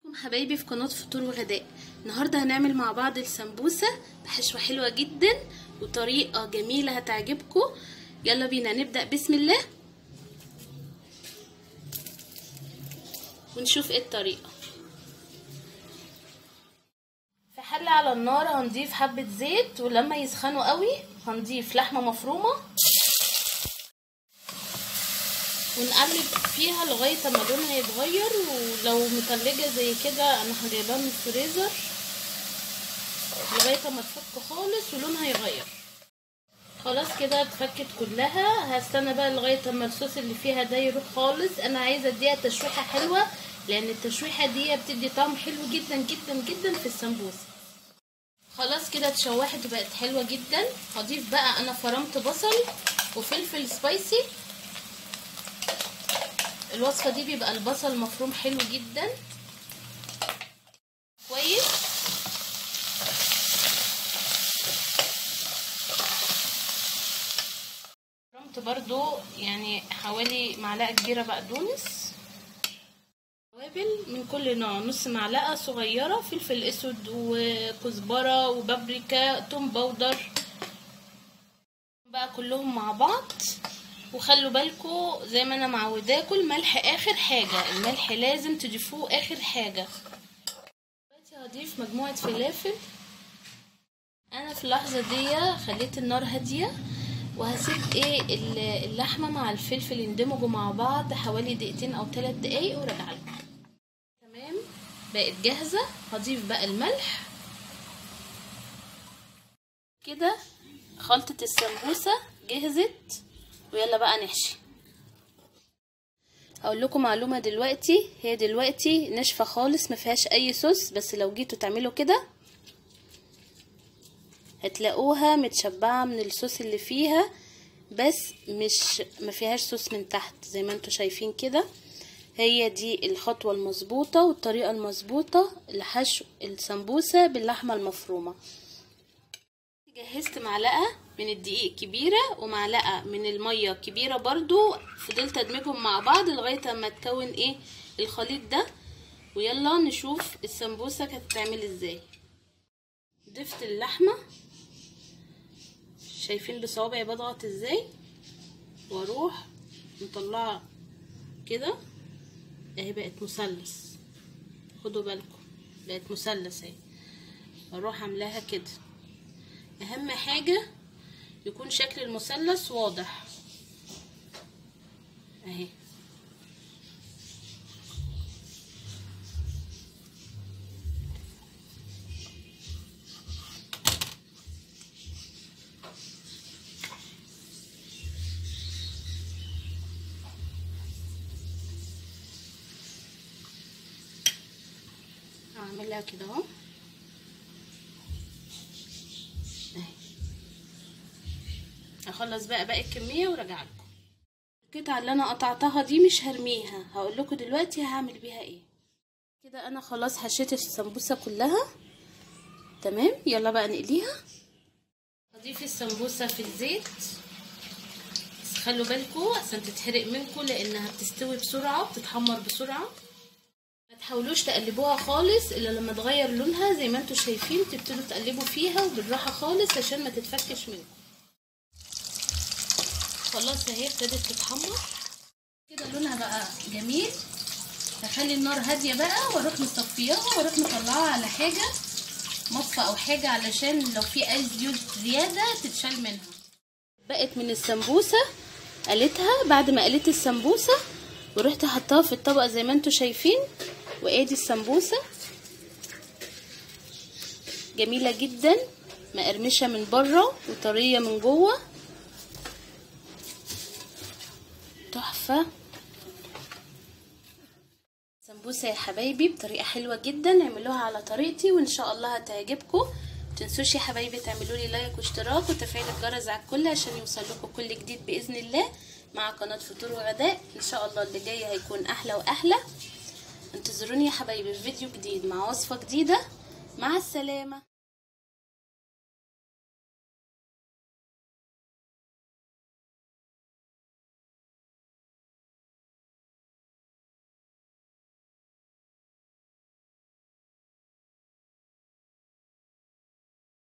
حبايبي في قناة فطور وغداء النهاردة هنعمل مع بعض السمبوسة بحشوة حلوة جدا وطريقة جميلة هتعجبكم يلا بينا نبدأ بسم الله ونشوف ايه الطريقة في حلة على النار هنضيف حبة زيت ولما يسخنوا قوي هنضيف لحمة مفرومة ونقلب فيها لغاية ما لونها يتغير ولو متلجة زي كده انا هجيبها من الفريزر لغاية ما تفك خالص ولونها يغير خلاص كده اتفكت كلها هستنى بقى لغاية ما الصوص اللي فيها ده يروح خالص انا عايزة اديها تشويحة حلوة لان التشويحة دي بتدي طعم حلو جدا جدا جدا في السمبوسة خلاص كده اتشوحت وبقت حلوة جدا هضيف بقى انا فرمت بصل وفلفل سبايسي الوصفة دي بيبقى البصل مفروم حلو جدا كويس فرمت برضو يعني حوالي معلقة كبيرة بقدونس توابل من كل نوع نص معلقة صغيرة فلفل اسود وكزبرة وبابريكا توم باودر بقى كلهم مع بعض وخلوا بالكم زي ما انا معوداكم الملح اخر حاجه الملح لازم تضيفوه اخر حاجه دلوقتي هضيف مجموعه فلافل انا في اللحظه دي خليت النار هاديه وهسيب ايه اللحمه مع الفلفل يندمجوا مع بعض حوالي دقيقتين او ثلاث دقايق وراجع لكم تمام بقت جاهزه هضيف بقى الملح كده خلطه السمبوسه جهزت ويلا بقى نحشي هقول لكم معلومه دلوقتي هي دلوقتي ناشفه خالص ما فيهاش اي صوص بس لو جيتوا تعملوا كده هتلاقوها متشبعه من الصوص اللي فيها بس مش ما فيهاش صوص من تحت زي ما انتوا شايفين كده هي دي الخطوه المظبوطه والطريقه المظبوطه لحشو السمبوسه باللحمه المفرومه جهزت معلقه من الدقيق كبيرة ومعلقة من المية كبيرة برضو فضلت ادمجهم مع بعض لغاية اما تكون ايه الخليط ده ويلا نشوف السمبوسة كانت بتتعمل ازاي ضفت اللحمة شايفين بصوابعي بضغط ازاي واروح مطلعة كده اهي بقت مثلث خدوا بالكم بقت مثلث اهي اروح عاملاها كده اهم حاجة يكون شكل المثلث واضح اهي هعملها كده اهو هخلص بقى باقي الكميه وراجع لكم القطعه اللي انا قطعتها دي مش هرميها هقول لكم دلوقتي هعمل بيها ايه كده انا خلاص حشيت السمبوسه كلها تمام يلا بقى نقليها هضيف السمبوسه في الزيت بس خلوا بالكم عشان تتحرق منكم لانها بتستوي بسرعه بتتحمر بسرعه ما تحاولوش تقلبوها خالص الا لما تغير لونها زي ما انتم شايفين تبتدوا تقلبوا فيها وبالراحه خالص عشان ما تتفكش منكم خلاص اهي ابتدت تتحمر كده لونها بقى جميل هخلي النار هاديه بقى واروح مصفياها واروح مطلعاها على حاجه مصفى او حاجه علشان لو في اي زيوت زياده تتشال منها بقت من السمبوسه قليتها بعد ما قليت السمبوسه ورحت حطاها في الطبق زي ما انتم شايفين وادي السمبوسه جميله جدا مقرمشه من بره وطريه من جوه تحفة سمبوسة يا حبايبي بطريقة حلوة جدا اعملوها على طريقتي وان شاء الله هتعجبكم متنسوش يا حبايبي تعملوا لي لايك واشتراك وتفعيل الجرس على الكل عشان يوصل لكم كل جديد باذن الله مع قناة فطور وغداء ان شاء الله اللي جاي هيكون احلى واحلى انتظروني يا حبايبي في فيديو جديد مع وصفة جديدة مع السلامة